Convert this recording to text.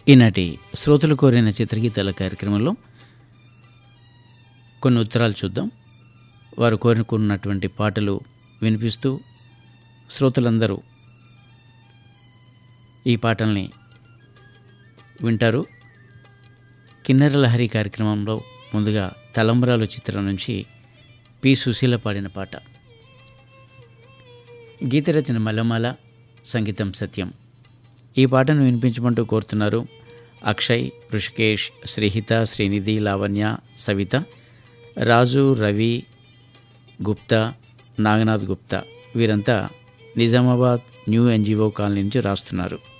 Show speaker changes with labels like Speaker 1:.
Speaker 1: ఈనాటి శ్రోతలు కోరిన చిత్రగీతాల కార్యక్రమంలో కొన్ని ఉత్తరాలు చూద్దాం వారు కోరుకున్నటువంటి పాటలు వినిపిస్తూ శ్రోతలందరూ ఈ పాటల్ని వింటారు కిన్నెర లహరి కార్యక్రమంలో ముందుగా తలంబరాలు చిత్రం నుంచి పి సుశీల పాడిన పాట గీత రచన మల్లమాల సంగీతం సత్యం ఈ పాటను వినిపించమంటూ కోరుతున్నారు అక్షయ్ ఋషికేష్ శ్రీహిత శ్రీనిధి లావణ్య సవిత రాజు రవి గుప్తా నాగనాథ్ గుప్తా వీరంతా నిజామాబాద్ న్యూ ఎన్జిఓ కాలనీ నుంచి రాస్తున్నారు